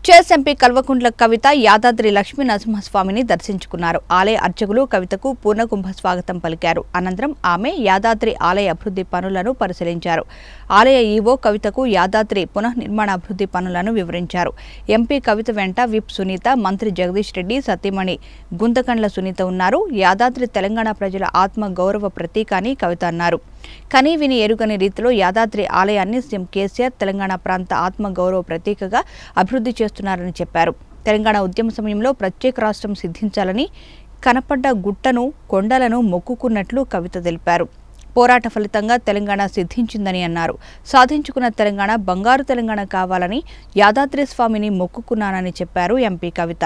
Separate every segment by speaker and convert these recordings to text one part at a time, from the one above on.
Speaker 1: చేస్ ఎంపీ కల్వకుంట్ల కవిత యాదాద్రి లక్ష్మీ నరసింహస్వామిని దర్శించుకున్నారు ఆలయ అర్చకులు కవితకు పూర్ణకుంభ స్వాగతం పలికారు అనంతరం ఆమె యాదాద్రి ఆలయ అభివృద్ధి పనులను పరిశీలించారు ఆలయ ఈవో కవితకు యాదాద్రి పునఃనిర్మాణ అభివృద్ధి పనులను వివరించారు ఎంపీ కవిత వెంట విప్ సునీత మంత్రి జగదీష్ రెడ్డి సతీమణి గుంతకండ్ల సునీత ఉన్నారు యాదాద్రి తెలంగాణ ప్రజల ఆత్మ గౌరవ ప్రతీక అని కవిత అన్నారు కనీ విని ఎరుగని రీతిలో యాదాద్రి ఆలయాన్ని సీఎం కేసీఆర్ తెలంగాణ ప్రాంత ఆత్మ గౌరవ ప్రతీకగా అభివృద్ధి చేస్తున్నారని చెప్పారు తెలంగాణ ఉద్యమ సమయంలో ప్రత్యేక రాష్ట్రం సిద్ధించాలని కనపడ్డ గుట్టను కొండలను మొక్కుకున్నట్లు కవిత తెలిపారు పోరాట ఫలితంగా తెలంగాణ సిద్ధించిందని అన్నారు సాధించుకున్న తెలంగాణ బంగారు తెలంగాణ కావాలని యాదాద్రి స్వామిని మొక్కుకున్నానని చెప్పారు ఎంపీ కవిత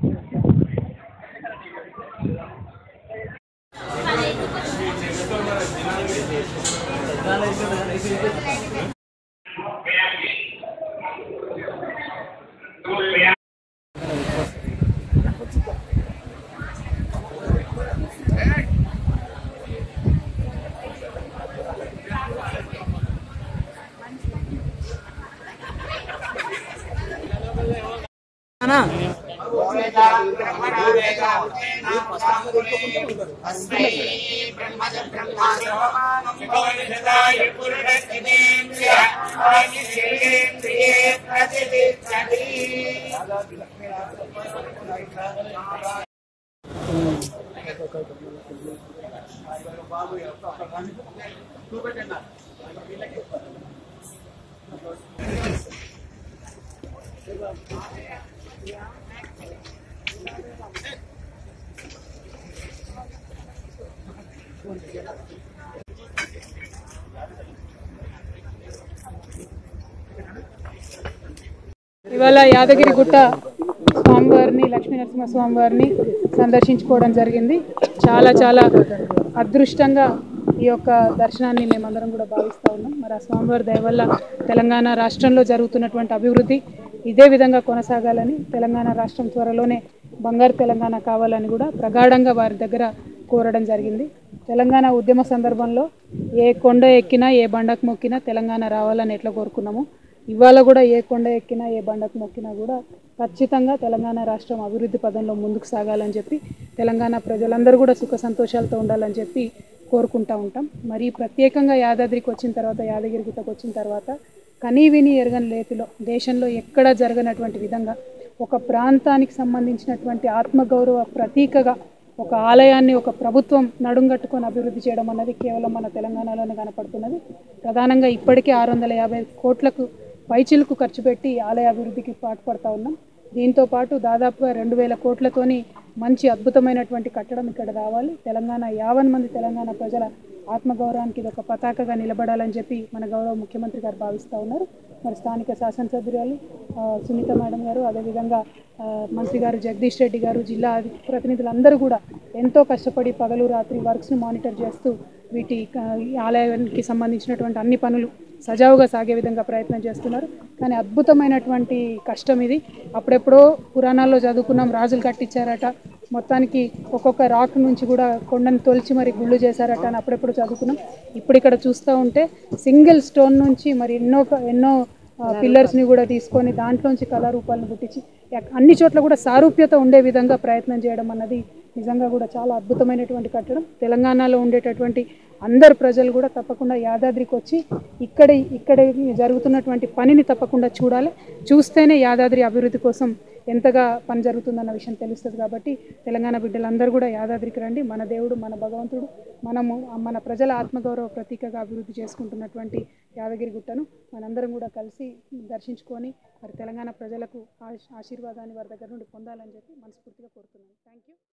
Speaker 2: ఇవాళ యాదగిరి గుట్ట స్వామివారిని లక్ష్మీ నరసింహ స్వామివారిని సందర్శించుకోవడం జరిగింది చాలా చాలా అదృష్టంగా ఈ యొక్క దర్శనాన్ని మేమందరం కూడా భావిస్తూ ఉన్నాం మరి ఆ స్వామివారి దయ వల్ల తెలంగాణ రాష్ట్రంలో జరుగుతున్నటువంటి అభివృద్ధి ఇదే విధంగా కొనసాగాలని తెలంగాణ రాష్ట్రం త్వరలోనే బంగారు తెలంగాణ కావాలని కూడా ప్రగాఢంగా వారి దగ్గర కోరడం జరిగింది తెలంగాణ ఉద్యమ సందర్భంలో ఏ కొండ ఎక్కినా ఏ బండకు మొక్కినా తెలంగాణ రావాలని ఎట్లా కోరుకున్నామో ఇవాళ కూడా ఏ కొండ ఎక్కినా ఏ బండకు మొక్కినా కూడా ఖచ్చితంగా తెలంగాణ రాష్ట్రం అభివృద్ధి పదంలో ముందుకు సాగాలని చెప్పి తెలంగాణ ప్రజలందరూ కూడా సుఖ సంతోషాలతో ఉండాలని చెప్పి కోరుకుంటా ఉంటాం మరి ప్రత్యేకంగా యాదాద్రికి వచ్చిన తర్వాత యాదగిరి గుట్టకు వచ్చిన తర్వాత కనీ విని ఎరగని లేతిలో దేశంలో ఎక్కడా జరగనటువంటి విధంగా ఒక ప్రాంతానికి సంబంధించినటువంటి ఆత్మగౌరవ ప్రతీకగా ఒక ఆలయాన్ని ఒక ప్రభుత్వం నడుంగట్టుకొని అభివృద్ధి చేయడం అన్నది కేవలం మన తెలంగాణలోనే కనపడుతున్నది ప్రధానంగా ఇప్పటికే ఆరు వందల యాభై కోట్లకు పైచిలకు ఖర్చు పెట్టి ఆలయ అభివృద్ధికి పాటుపడతా ఉన్నాం దీంతో పాటు దాదాపుగా రెండు వేల కోట్లతోని మంచి అద్భుతమైనటువంటి కట్టడం ఇక్కడ రావాలి తెలంగాణ యావన్ మంది తెలంగాణ ప్రజల ఆత్మగౌరవానికి ఇది ఒక పతాకగా నిలబడాలని చెప్పి మన గౌరవ ముఖ్యమంత్రి గారు భావిస్తూ ఉన్నారు మరి స్థానిక శాసనసభ్యురాలు ఆ, సునీత మేడం గారు అదేవిధంగా ఆ, మంత్రి గారు జగదీష్ రెడ్డి గారు జిల్లా అధి- ప్రతినిధులందరూ కూడా ఎంతో కష్టపడి పగలు రాత్రి వర్క్స్ని మానిటర్ చేస్తూ వీటి ఆ, ఈ ఆలయానికి సంబంధించినటువంటి అన్ని పనులు సజావుగా సాగే విధంగా ప్రయత్నం చేస్తున్నారు కానీ అద్భుతమైనటువంటి కష్టం ఇది అప్పుడెప్పుడో పురాణాల్లో చదువుకున్నాం రాజులు కట్టించారట మొత్తానికి ఒక్కొక్క రాక్ నుంచి కూడా కొండను తొలిచి మరి గుళ్ళు చేశారట అని అప్పుడెప్పుడు చదువుకున్నాం ఇప్పుడు ఇక్కడ చూస్తూ ఉంటే సింగిల్ స్టోన్ నుంచి మరి ఎన్నో ఎన్నో పిల్లర్స్ని కూడా తీసుకొని దాంట్లోంచి కళారూపాలను పుట్టించి ఎక్- అన్ని చోట్ల కూడా సారూప్యత ఉండే విధంగా ప్రయత్నం చేయడం అన్నది నిజంగా కూడా చాలా అద్భుతమైనటువంటి కట్టడం తెలంగాణలో ఉండేటటువంటి అందరు ప్రజలు కూడా తప్పకుండా యాదాద్రికి వచ్చి ఇక్కడ ఇక్కడ జరుగుతున్నటువంటి పనిని తప్పకుండా చూడాలి చూస్తేనే యాదాద్రి అభివృద్ధి కోసం ఎంతగా పని జరుగుతుందన్న విషయం తెలుస్తుంది కాబట్టి తెలంగాణ బిడ్డలందరూ కూడా యాదాద్రికి రండి మన దేవుడు మన భగవంతుడు మనము మన ప్రజల ఆత్మగౌరవ ప్రతీకగా అభివృద్ధి చేసుకుంటున్నటువంటి యాదగిరి గుట్టను మనందరం కూడా కలిసి దర్శించుకొని మరి తెలంగాణ ప్రజలకు ఆశ్- ఆశీర్వాదాన్ని వారి దగ్గర నుండి పొందాలని చెప్పి మనస్ఫూర్తిగా కోరుతున్నాను థ్యాంక్ యూ